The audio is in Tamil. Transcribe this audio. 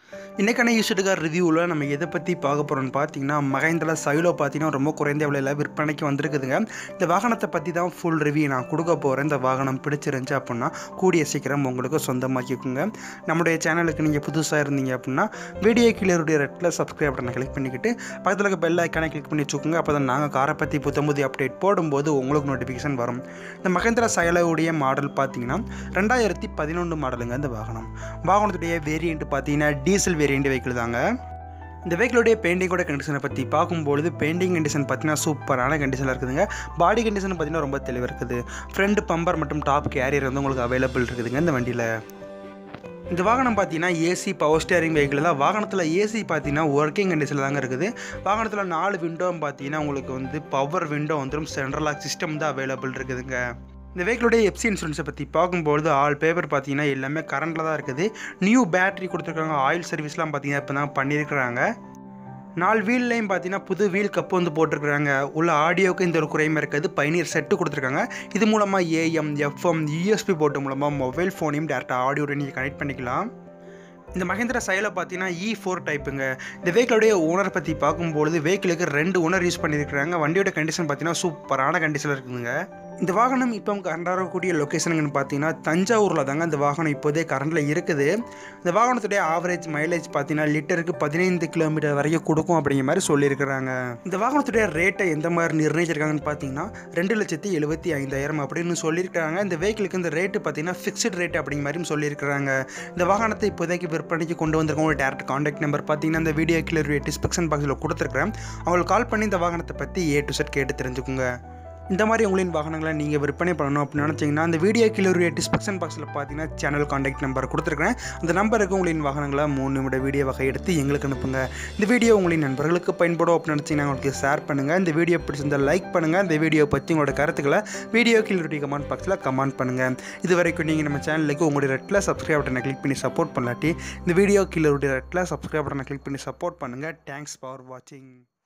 இன்றைக்கான யூஸ்டுக்கார் ரிவ்யூவில் நம்ம எதை பற்றி பார்க்க போகிறோம்னு பார்த்தீங்கன்னா மகேந்திரா சைலோ பார்த்தீங்கன்னா ரொம்ப குறைந்த விலையில் விற்பனைக்கு வந்திருக்குதுங்க இந்த வாகனத்தை பற்றி தான் ஃபுல் ரிவ்யூ நான் கொடுக்க போகிறேன் இந்த வாகனம் பிடிச்சிருந்துச்சு அப்படின்னா கூடிய சீக்கிரம் உங்களுக்கு சொந்தமாக்கிக்கோங்க நம்முடைய சேனலுக்கு நீங்கள் புதுசாக இருந்தீங்க அப்படின்னா வீடியோ கீழே ரெட்டில் சப்ஸ்கிரைப் பட்டனை கிளிக் பண்ணிக்கிட்டு பக்கத்தில் இருக்க பெல் ஐக்கானை கிளிக் பண்ணி வச்சுக்கோங்க அப்போ தான் நாங்கள் காரை பற்றி புத்தம்புதி அப்டேட் போடும்போது உங்களுக்கு நோட்டிஃபிகேஷன் வரும் இந்த மகேந்திரா சைலோவுடைய மாடல் பார்த்தீங்கன்னா ரெண்டாயிரத்தி பதினொன்று மாடலுங்க இந்த வாகனம் வாகனத்துடைய வேரியண்ட் பார்த்தீங்கன்னா டீசல் வேரியண்ட் வெஹிக்கிள் தாங்க இந்த வெஹிக்கிளுடைய பெயிண்டிங்கோட கண்டிஷனை பற்றி பார்க்கும்பொழுது பெயிண்டிங் கண்டிஷன் பார்த்தீங்கன்னா சூப்பரான கண்டிஷனில் இருக்குதுங்க பாடி கண்டிஷன் பார்த்தீங்கன்னா ரொம்ப தெளிவாக இருக்குது ஃப்ரண்ட் பம்பர் மற்றும் டாப் கேரியர் வந்து உங்களுக்கு அவைலபிள் இருக்குதுங்க இந்த வண்டியில் இந்த வாகனம் பார்த்தீங்கன்னா ஏசி பவர் ஸ்டேரிங் வெஹிக்கிள் தான் வாகனத்தில் ஏசி பார்த்தீங்கன்னா ஒர்க்கிங் கண்டிஷனில் தாங்க இருக்குது வாகனத்தில் நாலு விண்டோ பார்த்தீங்கன்னா உங்களுக்கு வந்து பவர் விண்டோ வந்துடும் சென்ட்ரல் லாக் சிஸ்டம் தான் அவைலபிள் இருக்குதுங்க இந்த வெஹிக்கிளுடைய எஃப்சி இன்சூரன்ஸை பற்றி பார்க்கும்பொழுது ஆல் பேப்பர் பார்த்தீங்கன்னா எல்லாமே கரண்டில் தான் இருக்குது நியூ பேட்டரி கொடுத்துருக்காங்க ஆயில் சர்வீஸ்லாம் பார்த்தீங்கன்னா இப்போ தான் பண்ணியிருக்கிறாங்க நாலு வீல்லையும் பார்த்தீங்கன்னா புது வீல் கப்பு வந்து போட்டிருக்கிறாங்க உள்ள ஆடியோக்கு இந்த ஒரு குறையுமே இருக்காது பைனியர் செட்டு கொடுத்துருக்காங்க இது மூலமாக ஏஎம் எஃப்எம் யூஎஸ்பி போர்ட்டு மூலமாக மொபைல் ஃபோனையும் டேரெக்டாக ஆடியோட நீங்கள் கனெக்ட் பண்ணிக்கலாம் இந்த மகேந்திரா சைல பார்த்தீங்கன்னா இ ஃபோர் டைப்புங்க இந்த வெஹிக்கிளுடைய ஓனர் பற்றி பார்க்கும்பொழுது வெஹிக்கிளுக்கு ரெண்டு ஓனர் யூஸ் பண்ணியிருக்கிறாங்க வண்டியோட கண்டிஷன் பார்த்தீங்கன்னா சூப்பரான கண்டிஷனில் இருக்குதுங்க இந்த வாகனம் இப்போ கரண்டாக இருக்கக்கூடிய லொக்கேஷனுங்கன்னு பார்த்தீங்கன்னா தஞ்சாவூரில் தாங்க இந்த வாகனம் இப்போதே கரண்டில் இருக்குது இந்த வாகனத்துடைய ஆவரேஜ் மைலேஜ் பார்த்தீங்கன்னா லிட்டருக்கு பதினைந்து கிலோமீட்டர் வரைக்கும் கொடுக்கும் அப்படிங்கிற மாதிரி சொல்லியிருக்கிறாங்க இந்த வாகனத்துடைய ரேட்டை எந்த மாதிரி நிர்ணயிச்சிருக்காங்கன்னு பார்த்தீங்கன்னா ரெண்டு லட்சத்தி எழுபத்தி ஐந்தாயிரம் அப்படின்னு சொல்லியிருக்காங்க இந்த வெஹிக்கிளுக்கு இந்த ரேட்டு பார்த்தீங்கன்னா ஃபிக்ஸ்டு ரேட் அப்படிங்கிற மாதிரியும் சொல்லியிருக்கிறாங்க இந்த வாகனத்தை இப்போதைக்கு விற்பனைக்கு கொண்டு வந்திருக்கவங்க டேரக்ட் காண்டாக்ட் நம்பர் பார்த்தீங்கன்னா இந்த வீடியோ கீழே டிஸ்கிரிப்ஷன் பாக்ஸில் கொடுத்துருக்குறேன் அவங்களுக்கு கால் பண்ணி இந்த வாகனத்தை பற்றி ஏ டு செட் கேட்டு தெரிஞ்சுக்குங்க இந்த மாதிரி உங்களின் வாகனங்களை நீங்கள் விற்பனை பண்ணணும் அப்படின்னு நினச்சிங்கன்னா அந்த வீடியோ கீழே டிஸ்கிரிப்ஷன் பாக்ஸில் பார்த்தீங்கன்னா சேனல் காண்டாக்ட் நம்பர் கொடுத்துருக்கேன் அந்த நம்பருக்கு உங்களின் வாகனங்களை மூணு நிமிட வீடியோ வகை எடுத்து எங்களுக்கு அனுப்புங்க இந்த வீடியோ உங்களின் நண்பர்களுக்கு பயன்படும் அப்படின்னு நினச்சிங்கன்னா உங்களுக்கு ஷேர் பண்ணுங்கள் இந்த வீடியோ பிடிச்சிருந்தால் லைக் பண்ணுங்கள் இந்த வீடியோ பற்றி உங்களோட கருத்துக்களை வீடியோ கீழே கமெண்ட் பாக்ஸில் கமெண்ட் பண்ணுங்கள் இது வரைக்கும் நீங்கள் நம்ம சேனலுக்கு உங்களுடைய ரெட்டில் சப்ஸ்கிரைப் பட்டனை கிளிக் பண்ணி சப்போர்ட் பண்ணலாட்டி இந்த வீடியோ கீழே ரெட்டில் சப்ஸ்கிரைப் பட்டனை கிளிக் பண்ணி சப்போர்ட் பண்ணுங்கள் தேங்க்ஸ் ஃபார் வாட்சிங்